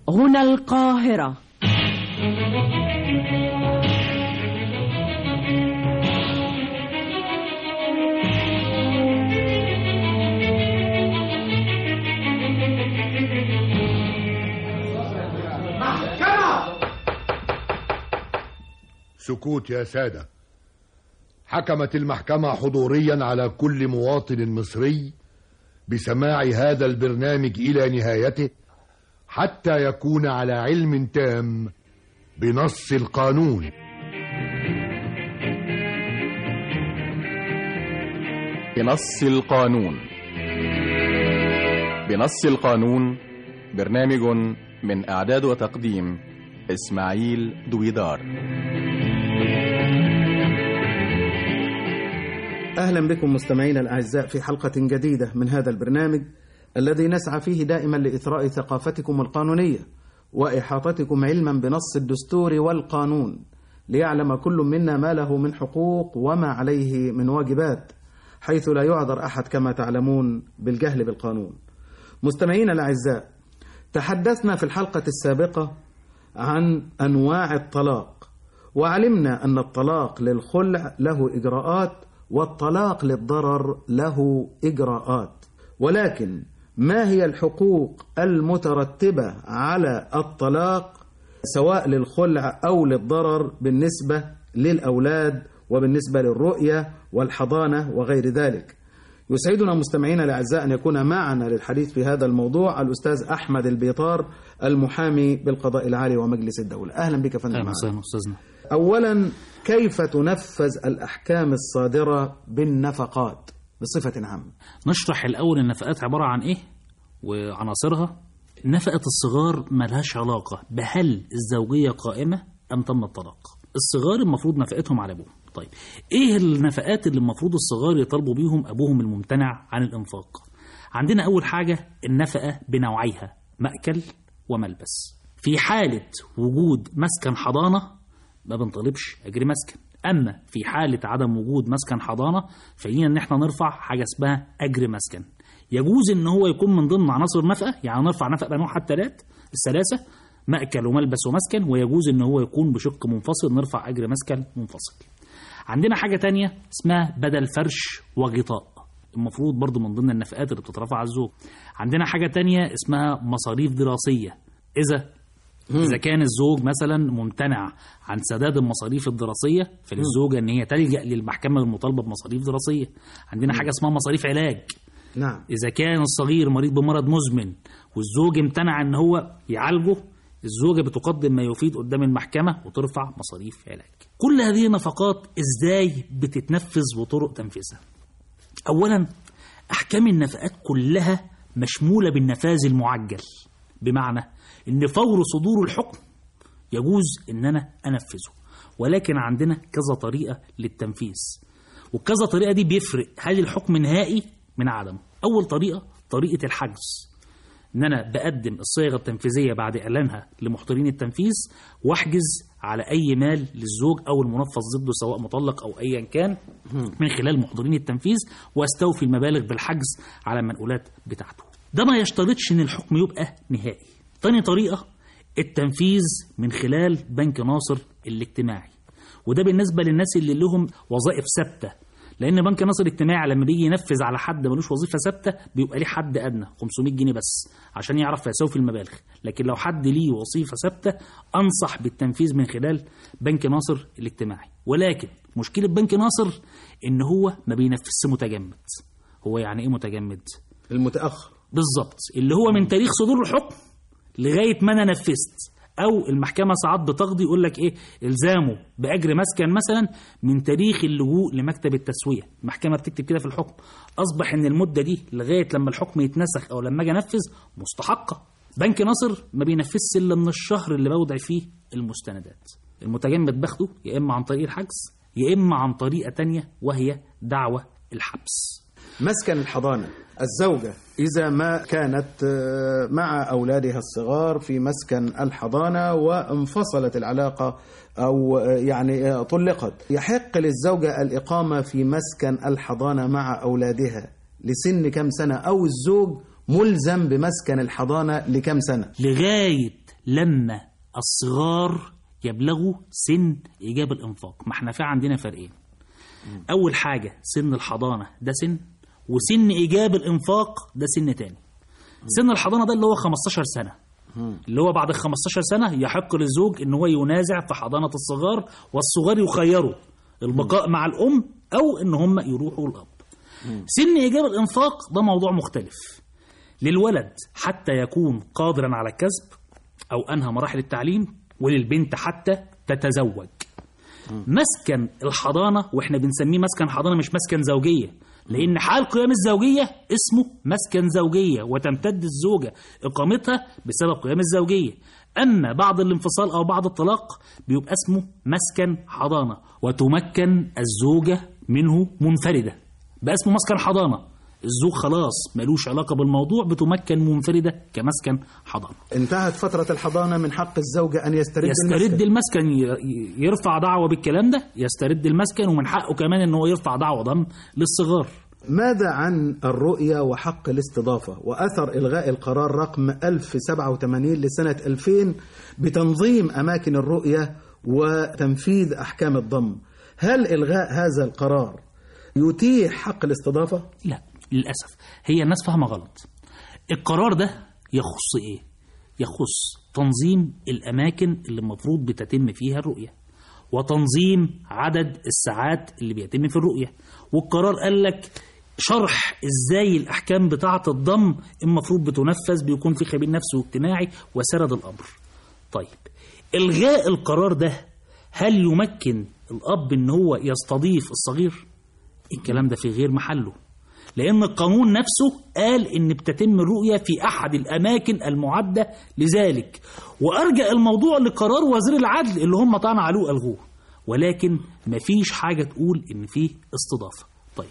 هنا القاهرة سكوت يا سادة حكمت المحكمة حضوريا على كل مواطن مصري بسماع هذا البرنامج إلى نهايته حتى يكون على علم تام بنص القانون بنص القانون بنص القانون برنامج من إعداد وتقديم إسماعيل دويدار أهلا بكم مستمعينا الأعزاء في حلقة جديدة من هذا البرنامج الذي نسعى فيه دائما لإثراء ثقافتكم القانونية وإحاطتكم علما بنص الدستور والقانون ليعلم كل منا ما له من حقوق وما عليه من واجبات حيث لا يعذر أحد كما تعلمون بالجهل بالقانون مستمعينا الأعزاء تحدثنا في الحلقة السابقة عن أنواع الطلاق وعلمنا أن الطلاق للخلع له إجراءات والطلاق للضرر له إجراءات ولكن ما هي الحقوق المترتبة على الطلاق سواء للخلع أو للضرر بالنسبة للأولاد وبالنسبة للرؤية والحضانة وغير ذلك يسعدنا مستمعينا الأعزاء أن يكون معنا للحديث في هذا الموضوع الأستاذ أحمد البيطار المحامي بالقضاء العالي ومجلس الدولة أهلا بك فندم اهلا وسهلا استاذنا أولا كيف تنفذ الأحكام الصادرة بالنفقات بصفة عامة نشرح الاول النفقات عباره عن ايه وعناصرها نفقه الصغار ملهاش علاقه بهل الزوجيه قائمه ام تم الطلاق الصغار المفروض نفقتهم على ابوهم طيب ايه النفقات اللي المفروض الصغار يطالبوا بيهم ابوهم الممتنع عن الانفاق عندنا اول حاجه النفقه بنوعيها ماكل وملبس في حاله وجود مسكن حضانه ما بنطالبش اجر مسكن اما في حاله عدم وجود مسكن حضانه فلينا ان احنا نرفع حاجه اسمها اجر مسكن يجوز ان هو يكون من ضمن عناصر النفقه يعني نرفع نفقه بانواعها الثلاث الثلاثه مأكل وملبس ومسكن ويجوز ان هو يكون بشق منفصل نرفع اجر مسكن منفصل عندنا حاجه تانية اسمها بدل فرش وغطاء المفروض برضو من ضمن النفقات اللي بتترفع على الزوج عندنا حاجه تانية اسمها مصاريف دراسيه اذا إذا كان الزوج مثلا ممتنع عن سداد المصاريف الدراسية فللزوجة إن هي تلجأ للمحكمة للمطالبة بمصاريف دراسية. عندنا حاجة اسمها مصاريف علاج. نعم إذا كان الصغير مريض بمرض مزمن والزوج امتنع إن هو يعالجه الزوجة بتقدم ما يفيد قدام المحكمة وترفع مصاريف علاج. كل هذه النفقات إزاي بتتنفذ وطرق تنفيذها. أولا أحكام النفقات كلها مشمولة بالنفاذ المعجل. بمعنى ان فور صدور الحكم يجوز ان انا انفذه ولكن عندنا كذا طريقه للتنفيذ وكذا طريقه دي بيفرق هل الحكم نهائي من عدمه اول طريقه طريقه الحجز ان انا بقدم الصيغه التنفيذيه بعد اعلانها لمحضرين التنفيذ واحجز على اي مال للزوج او المنفذ ضده سواء مطلق او ايا كان من خلال محضرين التنفيذ واستوفي المبالغ بالحجز على المنقولات بتاعته ده ما يشترطش ان الحكم يبقى نهائي تاني طريقة التنفيذ من خلال بنك ناصر الاجتماعي وده بالنسبة للناس اللي لهم وظائف ثابتة لأن بنك ناصر الاجتماعي لما بيجي ينفذ على حد ملوش وظيفة ثابتة بيبقى ليه حد أدنى 500 جنيه بس عشان يعرف يسوي المبالغ لكن لو حد ليه وظيفة ثابتة أنصح بالتنفيذ من خلال بنك ناصر الاجتماعي ولكن مشكلة بنك ناصر إن هو ما بينفذش متجمد هو يعني إيه متجمد؟ المتأخر بالظبط اللي هو من تاريخ صدور الحكم لغايه ما انا نفذت او المحكمه ساعات بتقضي يقول لك ايه الزامه باجر مسكن مثلا من تاريخ اللجوء لمكتب التسويه المحكمه بتكتب كده في الحكم اصبح ان المده دي لغايه لما الحكم يتنسخ او لما اجي انفذ مستحقه بنك ناصر ما بينفذش الا من الشهر اللي بودع فيه المستندات المتجمد باخده يا اما عن طريق الحجز يا اما عن طريقه تانية وهي دعوه الحبس مسكن الحضانة الزوجة إذا ما كانت آه، مع أولادها الصغار في مسكن الحضانة وانفصلت العلاقة أو آه، يعني آه، طلقت يحق للزوجة الإقامة في مسكن الحضانة مع أولادها لسن كم سنة أو الزوج ملزم بمسكن الحضانة لكم سنة لغايه لما الصغار يبلغوا سن إيجاب الإنفاق ما احنا في عندنا فرقين أول حاجة سن الحضانة ده سن وسن إيجاب الإنفاق ده سن تاني سن الحضانة ده اللي هو 15 سنة اللي هو بعد ال 15 سنة يحق للزوج إن هو ينازع في حضانة الصغار والصغار يخيروا البقاء مع الأم أو إن هم يروحوا الأب سن إيجاب الإنفاق ده موضوع مختلف للولد حتى يكون قادرا على الكسب أو أنهى مراحل التعليم وللبنت حتى تتزوج مسكن الحضانة وإحنا بنسميه مسكن حضانة مش مسكن زوجية لأن حال قيام الزوجية اسمه مسكن زوجية وتمتد الزوجة إقامتها بسبب قيام الزوجية أما بعد الانفصال أو بعد الطلاق بيبقى اسمه مسكن حضانة وتمكن الزوجة منه منفردة بقى اسمه مسكن حضانة الزوج خلاص ملوش علاقة بالموضوع بتمكن منفردة كمسكن حضانة انتهت فترة الحضانة من حق الزوجة أن يسترد يسترد المسكن. المسكن ي- ي- يرفع دعوة بالكلام ده يسترد المسكن ومن حقه كمان ان هو يرفع دعوة ضم للصغار ماذا عن الرؤية وحق الاستضافة وأثر إلغاء القرار رقم 1087 لسنة 2000 بتنظيم أماكن الرؤية وتنفيذ أحكام الضم هل إلغاء هذا القرار يتيح حق الاستضافة؟ لا للأسف هي الناس فاهمة غلط القرار ده يخص إيه؟ يخص تنظيم الأماكن اللي المفروض بتتم فيها الرؤية وتنظيم عدد الساعات اللي بيتم في الرؤية والقرار قال لك شرح ازاي الاحكام بتاعه الضم المفروض بتنفذ بيكون في خبير نفسي واجتماعي وسرد الامر طيب الغاء القرار ده هل يمكن الاب ان هو يستضيف الصغير الكلام ده في غير محله لأن القانون نفسه قال إن بتتم الرؤية في أحد الأماكن المعدة لذلك وأرجع الموضوع لقرار وزير العدل اللي هم طعن عليه وألغوه ولكن مفيش حاجة تقول إن فيه استضافة طيب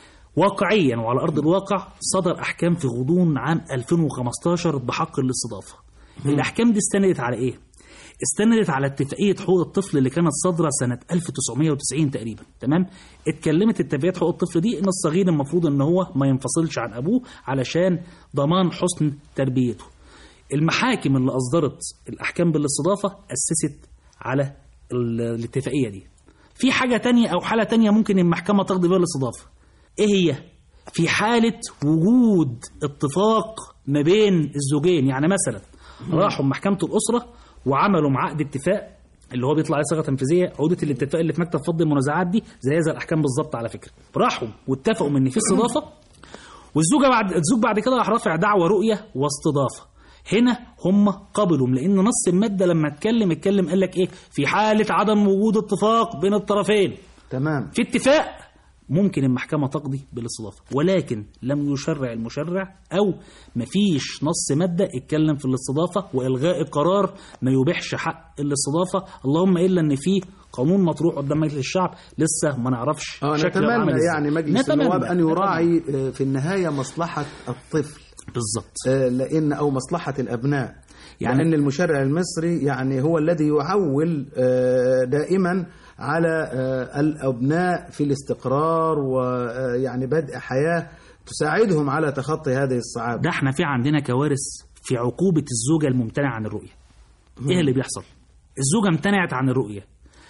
واقعيا وعلى أرض الواقع صدر أحكام في غضون عام 2015 بحق الاستضافة الأحكام دي استندت على إيه؟ استندت على اتفاقية حقوق الطفل اللي كانت صادرة سنة 1990 تقريبا تمام اتكلمت اتفاقية حقوق الطفل دي ان الصغير المفروض ان هو ما ينفصلش عن ابوه علشان ضمان حسن تربيته المحاكم اللي اصدرت الاحكام بالاستضافة اسست على ال- الاتفاقية دي في حاجة تانية او حالة تانية ممكن المحكمة تقضي بها الاستضافة ايه هي في حالة وجود اتفاق ما بين الزوجين يعني مثلا راحوا محكمة الأسرة وعملوا مع عقد اتفاق اللي هو بيطلع عليه صيغه تنفيذيه عقده الاتفاق اللي في مكتب فض المنازعات دي زي هذا الاحكام بالظبط على فكره راحوا واتفقوا ان في استضافه والزوجه بعد الزوج بعد كده راح رافع دعوى رؤيه واستضافه هنا هم قبلوا لان نص الماده لما اتكلم اتكلم قال لك ايه في حاله عدم وجود اتفاق بين الطرفين تمام في اتفاق ممكن المحكمة تقضي بالاستضافة ولكن لم يشرع المشرع أو مفيش نص مادة اتكلم في الاستضافة وإلغاء القرار ما يبيحش حق الاستضافة اللهم إلا أن في قانون مطروح قدام مجلس الشعب لسه ما نعرفش اه شكله عامل نتمنى إزاي. يعني مجلس نتمنى. النواب أن نتمنى. يراعي آه، في النهاية مصلحة الطفل بالظبط آه، لأن أو مصلحة الأبناء يعني- يعني لأن المشرع المصري يعني هو الذي يعول آه، دائما على آه، الأبناء في الاستقرار ويعني بدء حياة تساعدهم على تخطي هذه الصعاب ده احنا في عندنا كوارث في عقوبة الزوجة الممتنعة عن الرؤية ايه اللي بيحصل الزوجة امتنعت عن الرؤية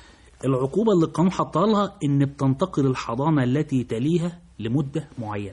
العقوبة اللي القانون حطها لها ان بتنتقل الحضانة التي تليها لمدة معينة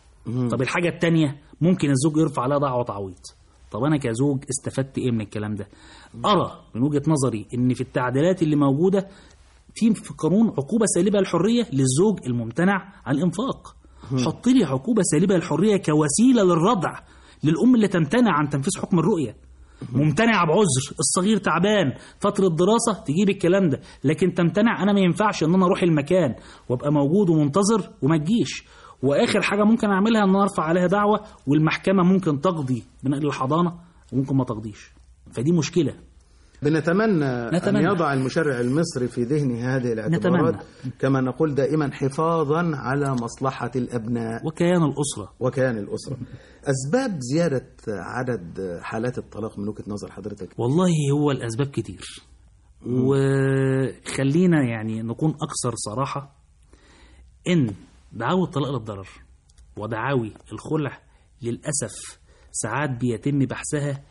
طب الحاجة التانية ممكن الزوج يرفع عليها دعوة تعويض طب انا كزوج استفدت ايه من الكلام ده ارى من وجهة نظري ان في التعديلات اللي موجودة في في القانون عقوبة سالبة للحرية للزوج الممتنع عن الإنفاق حط لي عقوبة سالبة للحرية كوسيلة للردع للأم اللي تمتنع عن تنفيذ حكم الرؤية ممتنع بعذر الصغير تعبان فترة دراسة تجيب الكلام ده لكن تمتنع أنا ما ينفعش إن أنا أروح المكان وأبقى موجود ومنتظر وما تجيش وآخر حاجة ممكن أعملها إن أنا أرفع عليها دعوة والمحكمة ممكن تقضي بنقل الحضانة وممكن ما تقضيش فدي مشكلة بنتمنى نتمنى. أن يضع المشرع المصري في ذهنه هذه الاعتبارات نتمنى. كما نقول دائما حفاظا على مصلحة الأبناء وكيان الأسرة وكيان الأسرة أسباب زيادة عدد حالات الطلاق من وجهة نظر حضرتك والله هو الأسباب كتير وخلينا يعني نكون أكثر صراحة إن دعاوى الطلاق للضرر ودعاوي الخلع للأسف ساعات بيتم بحثها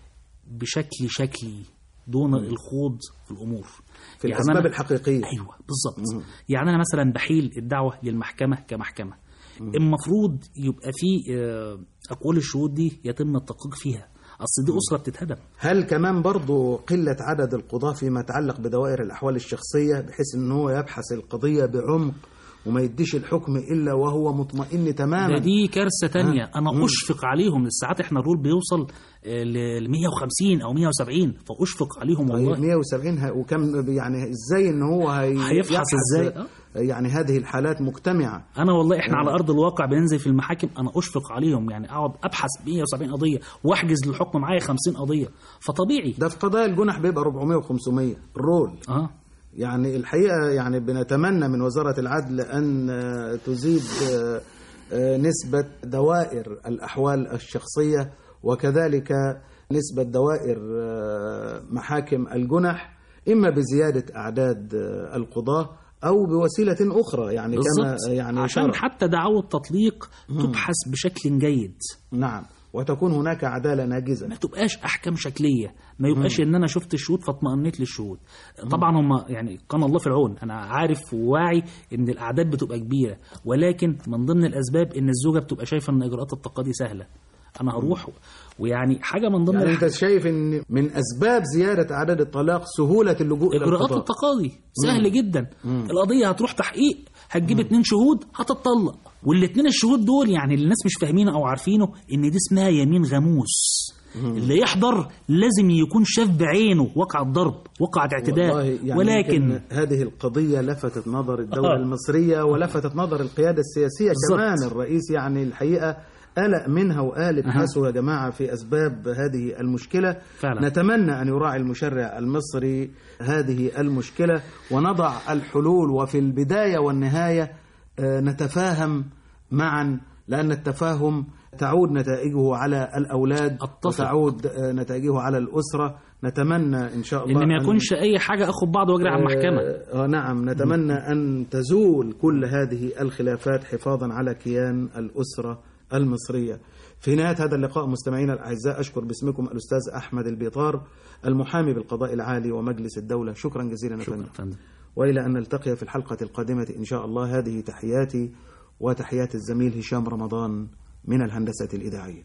بشكل شكلي دون الخوض في الامور في يعني الاسباب أنا- الحقيقيه ايوه بالظبط يعني انا مثلا بحيل الدعوه للمحكمه كمحكمه المفروض يبقى في آه، اقوال الشهود دي يتم التدقيق فيها اصل دي اسره بتتهدم هل كمان برضو قلة عدد القضاة فيما يتعلق بدوائر الأحوال الشخصية بحيث أن هو يبحث القضية بعمق وما يديش الحكم إلا وهو مطمئن ده تماما دي كارثه تانية آه. انا مم. اشفق عليهم الساعات احنا الرول بيوصل آه، ل 150 او 170 فاشفق عليهم طيب والله 170 ه- وكم يعني ازاي ان هو هي هيفحص يبحث إزاي؟ آه. يعني هذه الحالات مجتمعة انا والله احنا آه. على ارض الواقع بننزل في المحاكم انا اشفق عليهم يعني اقعد ابحث 170 قضيه واحجز للحكم معايا 50 قضيه فطبيعي ده في قضايا الجنح بيبقى 400 و500 الرول اه يعني الحقيقة يعني بنتمنى من وزارة العدل أن آه، تزيد آه، آه، نسبة دوائر الأحوال الشخصية وكذلك نسبة دوائر آه، محاكم الجنح إما بزيادة أعداد آه، القضاة أو بوسيلة أخرى يعني كما بالظبط يعني عشان شرع. حتى دعوة تطليق تبحث بشكل جيد نعم وتكون هناك عدالة ناجزة ما تبقاش احكام شكليه ما يبقاش ان انا شفت الشهود فاطمئنيت للشهود طبعا هم يعني كان الله في العون انا عارف وواعي ان الاعداد بتبقى كبيره ولكن من ضمن الاسباب ان الزوجه بتبقى شايفه ان اجراءات التقاضي سهله انا هروح ويعني حاجه من ضمن يعني الح- أنت شايف أن من أسباب زيادة أعداد الطلاق سهولة اللجوء إلى اجراءات القضاء التقاضي سهل جدا القضيه هتروح تحقيق هتجيب اتنين شهود هتطلق والاتنين الشهود دول يعني اللي الناس مش فاهمينه او عارفينه ان دي اسمها يمين غموس اللي يحضر لازم يكون شاف بعينه وقع الضرب وقع الاعتداء والله يعني ولكن يمكن هذه القضية لفتت نظر الدولة آه. المصرية ولفتت نظر القيادة السياسية بالظبط. كمان الرئيس يعني الحقيقة قلق منها وقال ابحثوا يا جماعة في أسباب هذه المشكلة فعلا. نتمنى أن يراعي المشرع المصري هذه المشكلة ونضع الحلول وفي البداية والنهاية آه، نتفاهم معا لأن التفاهم تعود نتائجه على الأولاد أتفق. وتعود آه، نتائجه على الأسرة نتمنى إن شاء الله ان ما أن- يكونش اي حاجه اخد بعض واجري على المحكمه آه آه، نعم نتمنى أن تزول كل هذه الخلافات حفاظا على كيان الأسرة المصرية في نهاية هذا اللقاء مستمعينا الأعزاء أشكر باسمكم الأستاذ أحمد البيطار المحامي بالقضاء العالي ومجلس الدولة شكرا جزيلا يا شكرا فندم فندم وإلى أن نلتقي في الحلقة القادمة إن شاء الله هذه تحياتي وتحيات الزميل هشام رمضان من الهندسة الإذاعية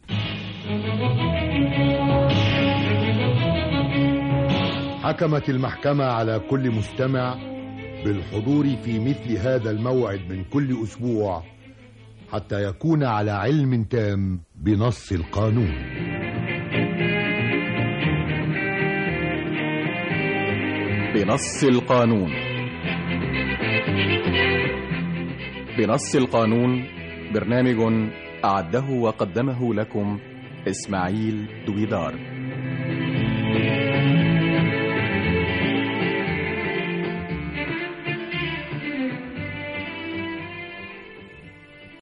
حكمت المحكمة على كل مستمع بالحضور في مثل هذا الموعد من كل أسبوع حتى يكون على علم تام بنص القانون بنص القانون بنص القانون برنامج أعده وقدمه لكم إسماعيل دويدار